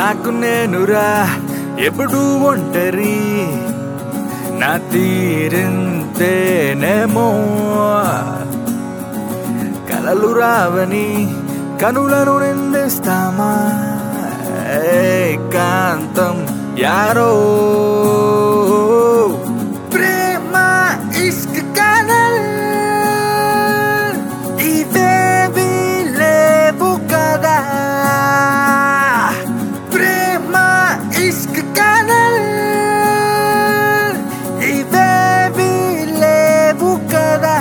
నాకు నేనురా ఎప్పుడు ఒంటరి నా తీరింతేనేమో కలలు రావని కనులను నిందిస్తామా ఏకాంతం యారో ప్రేమ ఇష్క కనల్ ఇవేవి లేవు కదా ప్రేమ ఇష్క కనల్ ఇవేవి లేవు కదా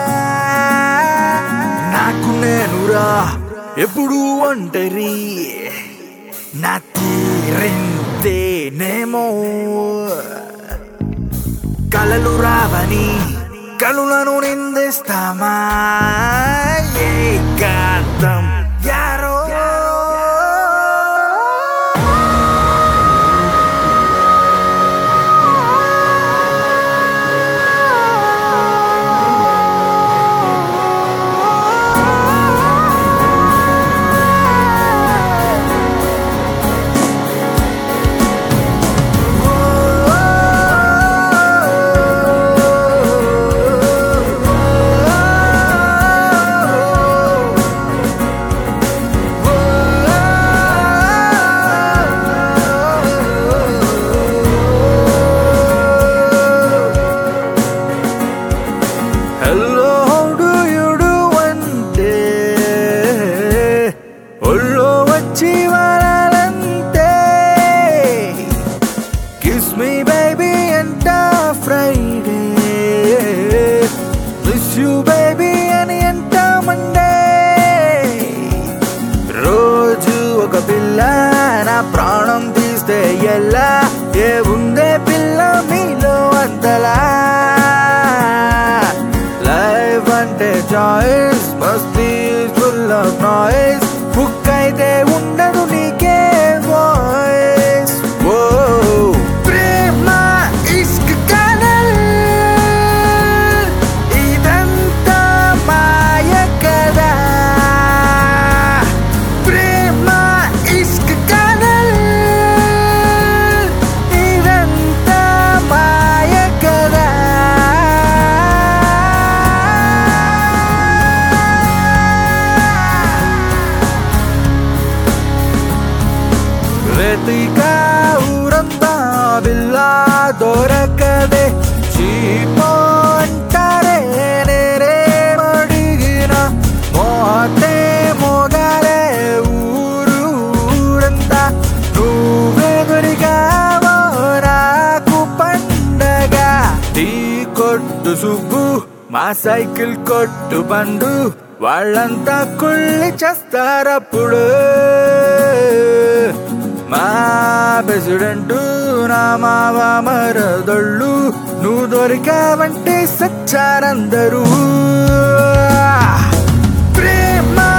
నాకు నేనురా ఎప్పుడు ఒంటరి నా తీరింతేనేమో కలలు రావని కలులను నిందిస్తామా ఏకాంతం యారో హలో హౌడు యుడు అంటే ఒళ్ళో వచ్చి వారాలంతే కిస్ మీ బేబీ అంట ఫ్రైడే మిస్ యూ బేబీ అని అంట మండే రోజు ఒక పిల్ల నా ప్రాణం తీస్తే ఎలా ఏ ఉందే పిల్ల మీలో అంతలా లైఫ్ అంటే చాయిస్ మస్తీ ఫుల్ ఆఫ్ నాయిస్ బుక్ అయితే ఉండదు నీకే వాయిస్ ఓ ప్రేమ ఇష్క్ కనల్ ఇదంతా మాయ కదా ప్రేమ ఇష్క్ కనల్ ఇదంతా మాయ కదా వెతికా ఊరంతా బిల్లా దొరకదే చీపో అంటారే నేనేమడిగిన మోతే మోగారే ఊరు ఊరంతా నువ్వే దొరికావో నాకు పండగ టీ కొట్టు సుబ్బు మా సైకిల్ కొట్టు బండు వాళ్ళంతా కుళ్ళి చేస్తారప్పుడు మా ప్రెసిడెంట్ నా మావ మరదళ్ళు నువ్వు దొరికావంటే సచ్చారందరూ ప్రేమ